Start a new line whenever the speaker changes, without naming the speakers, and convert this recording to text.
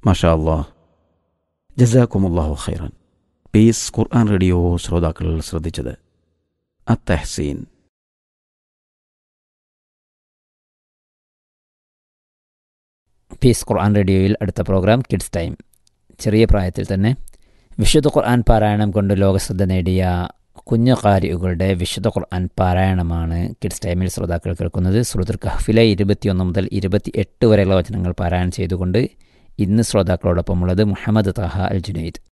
മഷാ അല്ലാ ജസാക്കുമുല്ലാഹു ഖൈറൻ പീസ് ഖുർആൻ റേഡിയോ ശ്രോതാക്കൾ ശ്രദ്ധിച്ചത് അത്തഹ്സീൻ
പീസ് ഖുർആൻ റേഡിയോയിൽ അടുത്ത പ്രോഗ്രാം കിഡ്സ് ടൈം ചെറിയ പ്രായത്തിൽ തന്നെ വിശുദ്ധ ഖുർആൻ പാരായണം കൊണ്ട് ലോകശ്രദ്ധ നേടിയ കുഞ്ഞു കാരികളുടെ വിശുദ്ധ ഖുർആൻ പാരായണമാണ് കിഡ്സ് ടൈമിൽ ശ്രോതാക്കൾ കേൾക്കുന്നത് സുഹൃത്തുൽ കഹ്ഫിലെ ഇരുപത്തിയൊന്ന് മുതൽ ഇരുപത്തി എട്ട് വരെയുള്ള വചനങ്ങൾ പാരായണം ചെയ്തുകൊണ്ട് ഇന്ന് ശ്രോതാക്കളോടൊപ്പമുള്ളത് മുഹമ്മദ് താഹ അൽ ജുനൈദ്